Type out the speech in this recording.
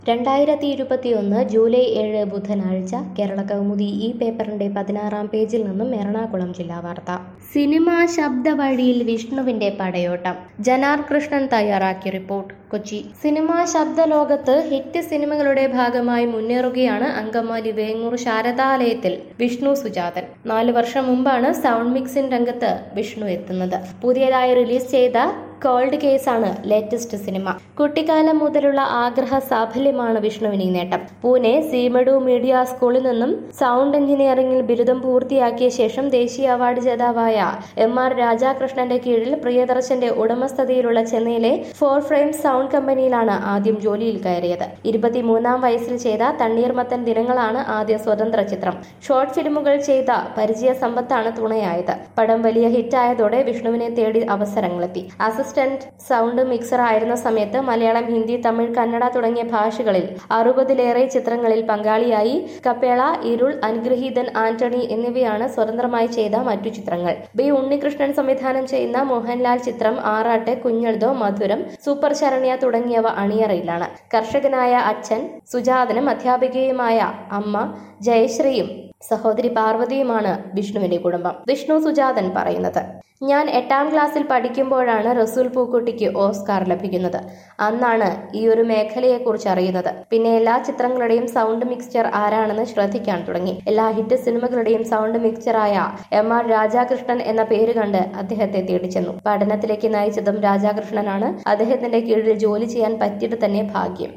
രണ്ടായിരത്തി ഇരുപത്തിയൊന്ന് ജൂലൈ ഏഴ് ബുധനാഴ്ച കേരള കൗമുദി ഈ പേപ്പറിന്റെ പതിനാറാം പേജിൽ നിന്നും എറണാകുളം ജില്ലാ വാർത്ത സിനിമാ ശബ്ദവഴിയിൽ വിഷ്ണുവിന്റെ പടയോട്ടം ജനാർ കൃഷ്ണൻ തയ്യാറാക്കിയ റിപ്പോർട്ട് കൊച്ചി സിനിമാ ശബ്ദലോകത്ത് ഹിറ്റ് സിനിമകളുടെ ഭാഗമായി മുന്നേറുകയാണ് അങ്കമാലി വേങ്ങൂർ ശാരദാലയത്തിൽ വിഷ്ണു സുജാതൻ നാല് വർഷം മുമ്പാണ് സൗണ്ട് മിക്സിംഗ് രംഗത്ത് വിഷ്ണു എത്തുന്നത് പുതിയതായി റിലീസ് ചെയ്ത കോൾഡ് കേസാണ് ലേറ്റസ്റ്റ് സിനിമ കുട്ടിക്കാലം മുതലുള്ള ആഗ്രഹ സാഫല്യമാണ് വിഷ്ണുവിന് ഈ നേട്ടം പൂനെ സീമഡു മീഡിയ സ്കൂളിൽ നിന്നും സൗണ്ട് എഞ്ചിനീയറിംഗിൽ ബിരുദം പൂർത്തിയാക്കിയ ശേഷം ദേശീയ അവാർഡ് ജേതാവായ എം ആർ രാജാകൃഷ്ണന്റെ കീഴിൽ പ്രിയദർശന്റെ ഉടമസ്ഥതയിലുള്ള ചെന്നൈയിലെ ഫോർ ഫ്രെയിം സൗണ്ട് കമ്പനിയിലാണ് ആദ്യം ജോലിയിൽ കയറിയത് ഇരുപത്തിമൂന്നാം വയസ്സിൽ ചെയ്ത തണ്ണീർമത്തൻ ദിനങ്ങളാണ് ആദ്യ സ്വതന്ത്ര ചിത്രം ഷോർട്ട് ഫിലിമുകൾ ചെയ്ത പരിചയ സമ്പത്താണ് തുണയായത് പടം വലിയ ഹിറ്റായതോടെ വിഷ്ണുവിനെ തേടി അവസരങ്ങളെത്തി അസിസ്റ്റന്റ് സൗണ്ട് മിക്സർ ആയിരുന്ന സമയത്ത് മലയാളം ഹിന്ദി തമിഴ് കന്നഡ തുടങ്ങിയ ഭാഷകളിൽ അറുപതിലേറെ ചിത്രങ്ങളിൽ പങ്കാളിയായി കപ്പേള ഇരുൾ അനുഗ്രഹീതൻ ആന്റണി എന്നിവയാണ് സ്വതന്ത്രമായി ചെയ്ത മറ്റു ചിത്രങ്ങൾ ബി ഉണ്ണികൃഷ്ണൻ സംവിധാനം ചെയ്യുന്ന മോഹൻലാൽ ചിത്രം ആറാട്ട് കുഞ്ഞെഴുതോ മധുരം സൂപ്പർ ശരണ്യ തുടങ്ങിയവ അണിയറയിലാണ് കർഷകനായ അച്ഛൻ സുജാതനും അധ്യാപികയുമായ അമ്മ ജയശ്രീയും സഹോദരി പാർവതിയുമാണ് വിഷ്ണുവിന്റെ കുടുംബം വിഷ്ണു സുജാതൻ പറയുന്നത് ഞാൻ എട്ടാം ക്ലാസ്സിൽ പഠിക്കുമ്പോഴാണ് റസൂൽ പൂക്കുട്ടിക്ക് ഓസ്കാർ ലഭിക്കുന്നത് അന്നാണ് ഈ ഒരു മേഖലയെക്കുറിച്ച് അറിയുന്നത് പിന്നെ എല്ലാ ചിത്രങ്ങളുടെയും സൗണ്ട് മിക്സ്ചർ ആരാണെന്ന് ശ്രദ്ധിക്കാൻ തുടങ്ങി എല്ലാ ഹിറ്റ് സിനിമകളുടെയും സൗണ്ട് മിക്സ്ചറായ എം ആർ രാജാകൃഷ്ണൻ എന്ന പേര് കണ്ട് അദ്ദേഹത്തെ തേടിച്ചെന്നു പഠനത്തിലേക്ക് നയിച്ചതും രാജാകൃഷ്ണനാണ് അദ്ദേഹത്തിന്റെ കീഴിൽ ജോലി ചെയ്യാൻ പറ്റിയത് തന്നെ ഭാഗ്യം